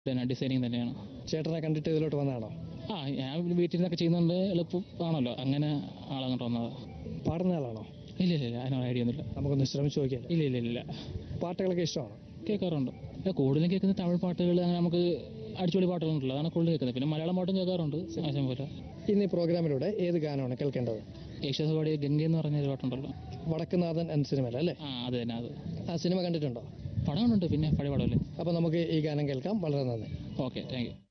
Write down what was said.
തന്നെ ഡിസൈനിങ് തന്നെയാണ് ചേട്ടനെ കണ്ടിട്ട് ഇതിലോട്ട് വന്നതാണോ ആ ഞാൻ വീട്ടിൽ നിന്നൊക്കെ ചെയ്യുന്നുണ്ട് എളുപ്പം ആണല്ലോ അങ്ങനെ ആളങ്ങോട്ട് വന്നതാ പാടുന്ന ആളാണോ ഇല്ല ഇല്ല ഇല്ല അതിനൊരു ഐഡിയ ഒന്നുമില്ല നമുക്കൊന്ന് ശ്രമിച്ചു നോക്കിയാൽ ഇല്ല ഇല്ല ഇല്ല പാട്ടുകളൊക്കെ ഇഷ്ടമാണോ കേൾക്കാറുണ്ട് ഏ, കൂടുതലും കേൾക്കുന്നത് തമിഴ് പാട്ടുകൾ അങ്ങനെ നമുക്ക് അടിച്ചുപൊളി പാട്ടുകളുണ്ടല്ലോ അതാണ് കൂടുതൽ കേൾക്കുന്നത് പിന്നെ മലയാളം പാട്ടും കേൾക്കാറുണ്ട് ആശം പോലെ ഇന്ന് ഈ പ്രോഗ്രാമിലൂടെ ഏത് ഗാനമാണ് കേൾക്കേണ്ടത് യേശുദാസ് പാടിയ ഗംഗ എന്ന് പറഞ്ഞൊരു പാട്ടുണ്ടല്ലോ വടക്കുനാഥൻ എന്ന സിനിമയിൽ അല്ലേ ആ അത് തന്നെ അത് ആ സിനിമ കണ്ടിട്ടുണ്ടോ പടം കണ്ടുണ്ട് പിന്നെ പഴയ പടമല്ലേ അപ്പോൾ നമുക്ക് ഈ ഗാനം കേൾക്കാം വളരെ നന്ദി ഓക്കെ താങ്ക് യു